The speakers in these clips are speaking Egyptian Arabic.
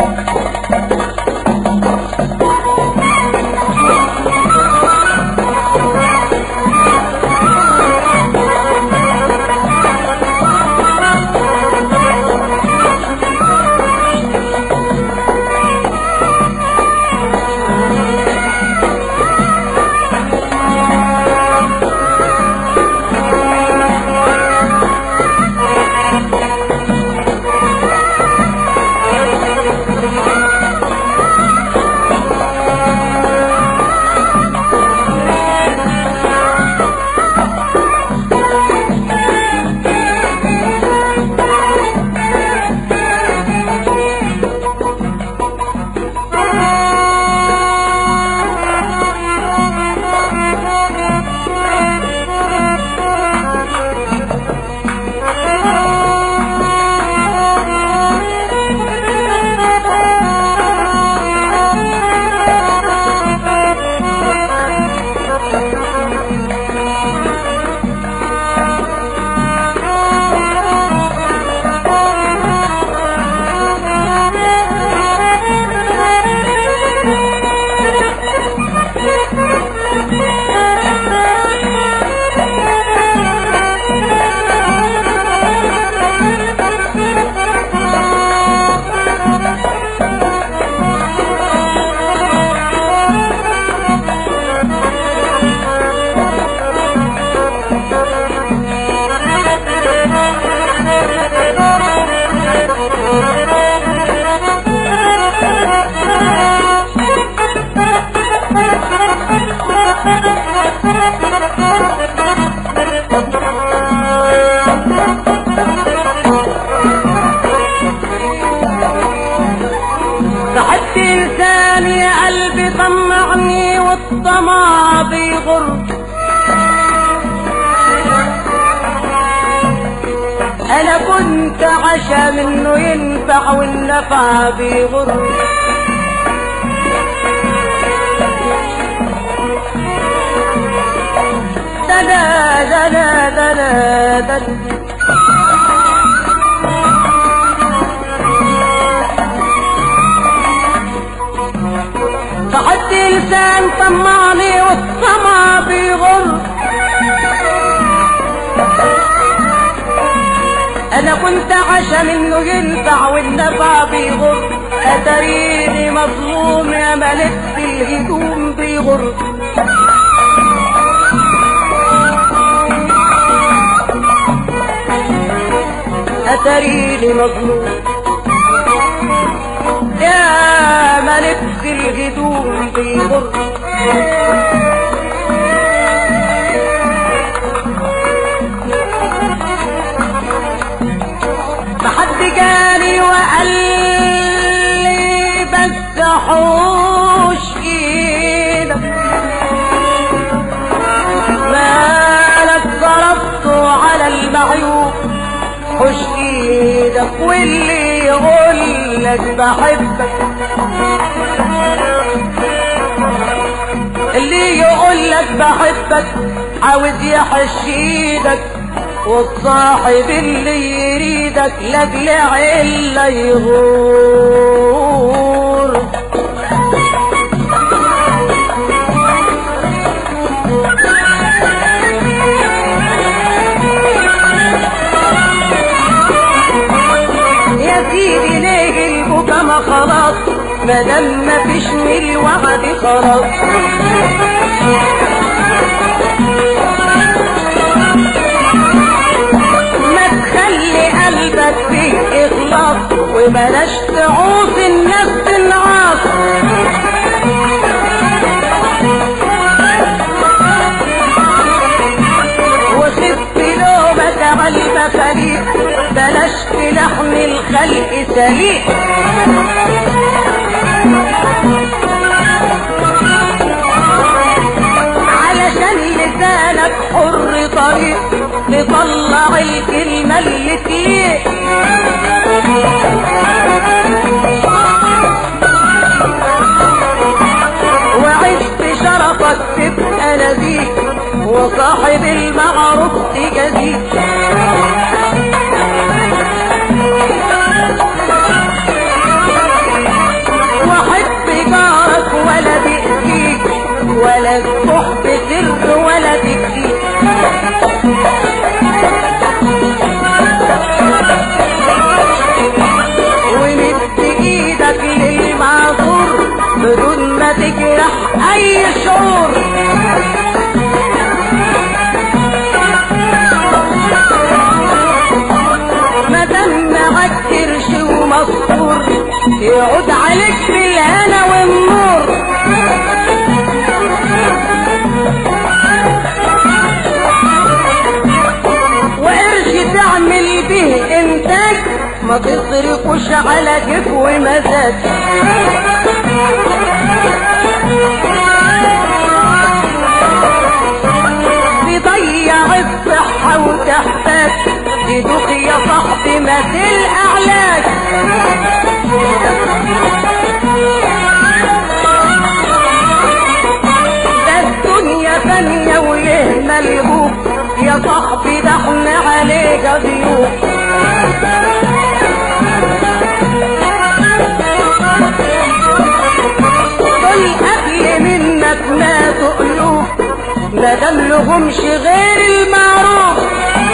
صحبت لساني يا قلبي طمعني والطمع بيغر انا كنت عشا منه ينفع والنفع بيغر دنا دنا دنا دنا صحبت لسان طمعني والطمع بيغر انا كنت عشا منه ينفع والنفع بيغر اتريني مظلوم يا ملك الهدوم بيغر اتريني مظلوم يا ملك الهدوم بيغر محد جاني وقال لي بس حوش ايدك مالك ضربته على المعيوب حوش ايدك واللي يقول لك بحبك اللي يقول لك بحبك عاوز يحش ايدك والصاحب اللي يريدك لاجل عله يغور يا سيدي ليه البكا ما خلاص مادام ما فيش من الوعد خلاص ما تخلي قلبك فيه اخلاص وبلاش تعوز الناس تنعاص وخف لومك على المخاليق بلاش في لحم الخلق سليق علشان لسانك حر طريق تطلع الكلمة اللي فيه وعيش بشرفك تبقى نبيك وصاحب المعروف تجازيك يعود عليك بالهنا والنور وقرش تعمل به انتاج ما تصرفوش على كيف ومزاج تضيع الصحة وتحتاج تدوخ يا صاحبي ما تلقعلاش ده الدنيا فانية ويهمل يبوك يا صاحبي ده احنا عليك ضيوف دول قبل منك ما تقلوب ما دام لهمش غير المعروف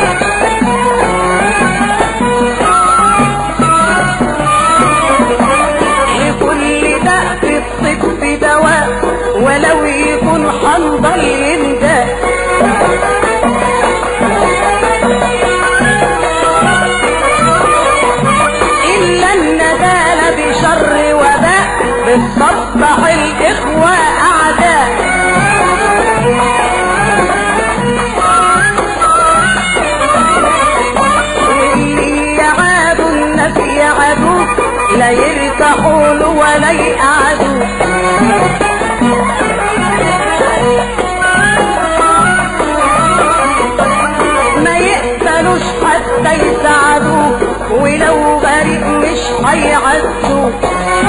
لكل داء في الطب دواء ولو يكون حنظل ينداء إلا الندال بشر وباء بتصبح الإخوة أعداء واللي يعادوا الناس يعادوك لا يرتاحوا له ولا يقعدوا ما يقبلوش حتى يساعدوك ولو غريب مش هيعزوك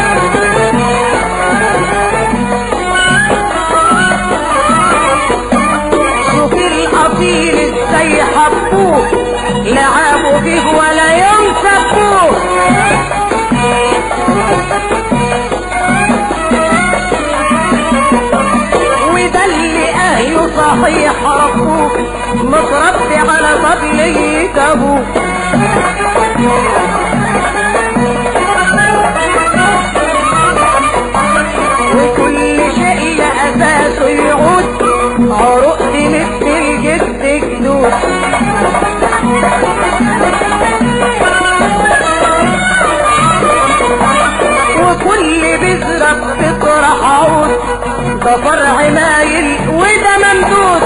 شوف الأصيل ازاي حبوه لعبوا بيه ولا يوم سبوه وده اللي اهله صحيح ربوه متربي على طبيعة ابوه وكل شيء اساسه يعود عروق دي مثل الجد جدود وكل بذرة بتطرح عود ده فرع مايل وده ممدود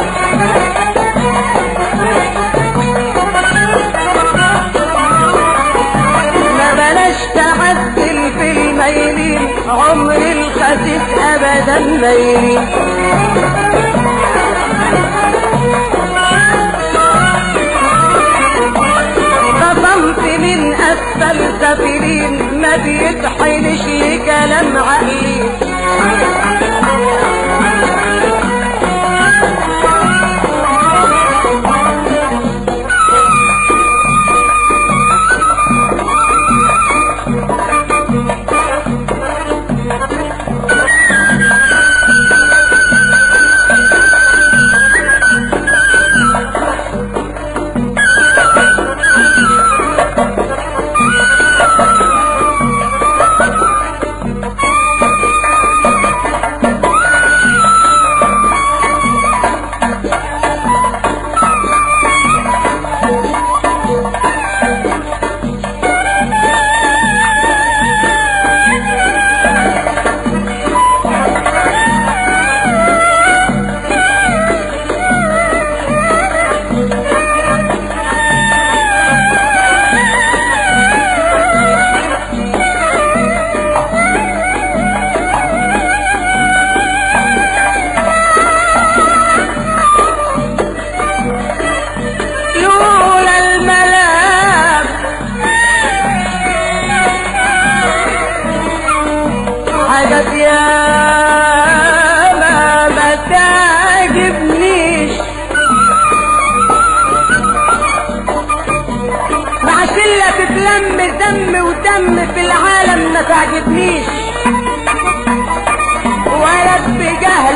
ما بلاش تعدل في الميلين عمر الخسيس ابدا ميلين قسمت من اسفل سفلين ما بيتحنش لكلام عقلي لولا الملام حاجات يا ما ما تعجبنيش مع شلة تتلم دم ودم في العالم ما تعجبنيش ولد بجهل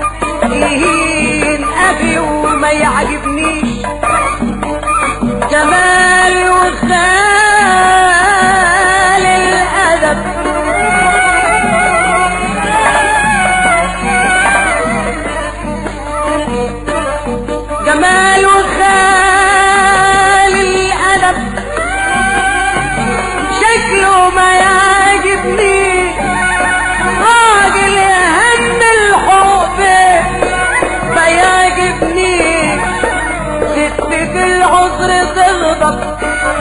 يهين أبي وما يعجبنيش جمال وخال الأدب جمال وخال الأدب شكله ما يعجبني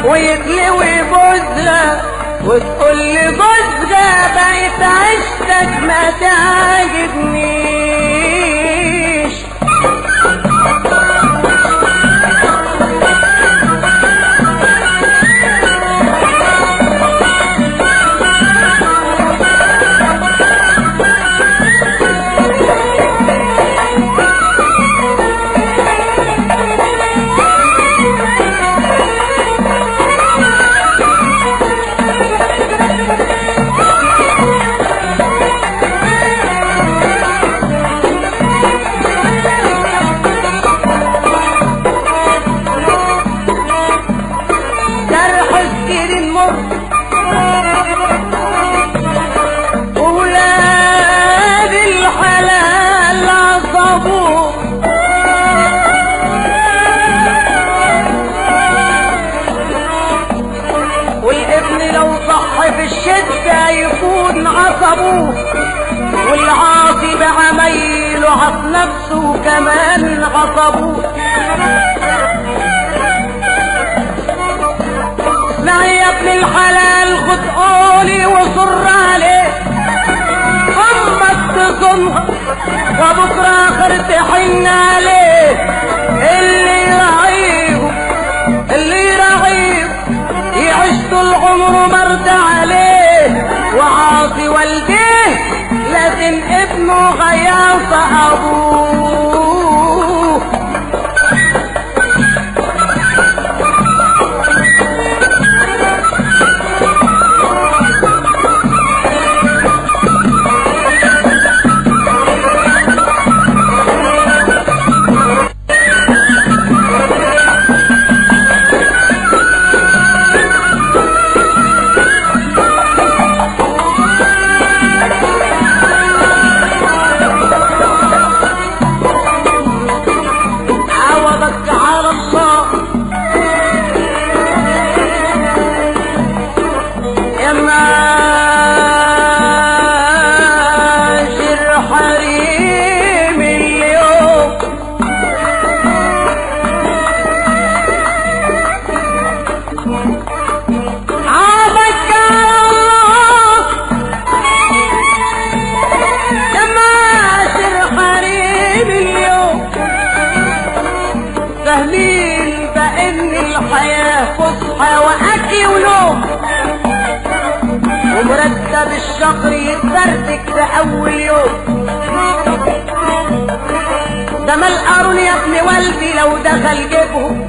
ويتلوي بوزها وتقول لي جوزها بقيت عشتك ما تعجبنيش جرح السير مر ولاد الحلال عصبوه والابن لو صح في الشدة يكون عصبوه والعاصي بعمايله عص نفسه كمان عصبوه اسمعي يا ابن الحلال خد قولي وصر عليه امك تصنها وبكره اخر تحن عليه اللي يراعيه اللي يراعيه يعيش طول عمره مرضى عليه وعاصي والديه لكن ابنه غياص ابوه عوضك على الله يا ماشر حريم اليوم عوضك على الله يا ماشر حريم اليوم فاهمين بان الحياة فسحة واكل ونوم ومرتب الشهر يتفرتك في اول يوم ده ما القارون يا ابن والدي لو دخل جيبهم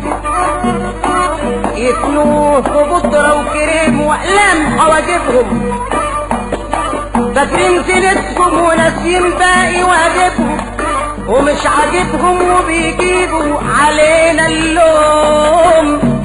يتنوه في بودرة وكريم واقلام حواجبهم فاكرين زينتهم وناسيين باقي واجبهم ومش عاجبهم وبيجيبوا علينا اللوم